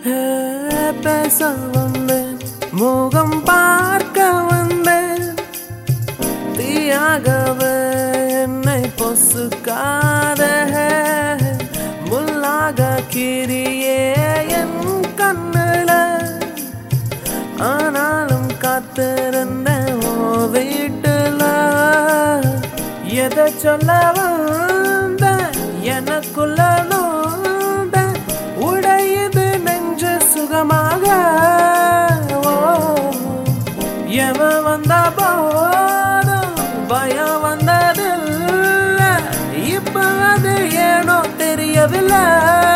ஏ, பேச வந்தேன் முகம் பார்க்க வந்தேன் தீயாகவே என்னை பொசுக்காத முள்ளாக கிரியே என் கண்ணுல ஆனாலும் காத்திருந்த ஓ வீட்டுல எதை சொல்ல வந்த எனக்குள்ள நோந்த உடையுது நெஞ்சு சுகமாக ஓ எவன் வந்த போதும் பயம் வந்ததில்ல இப்ப அது ஏனோ தெரியவில்லை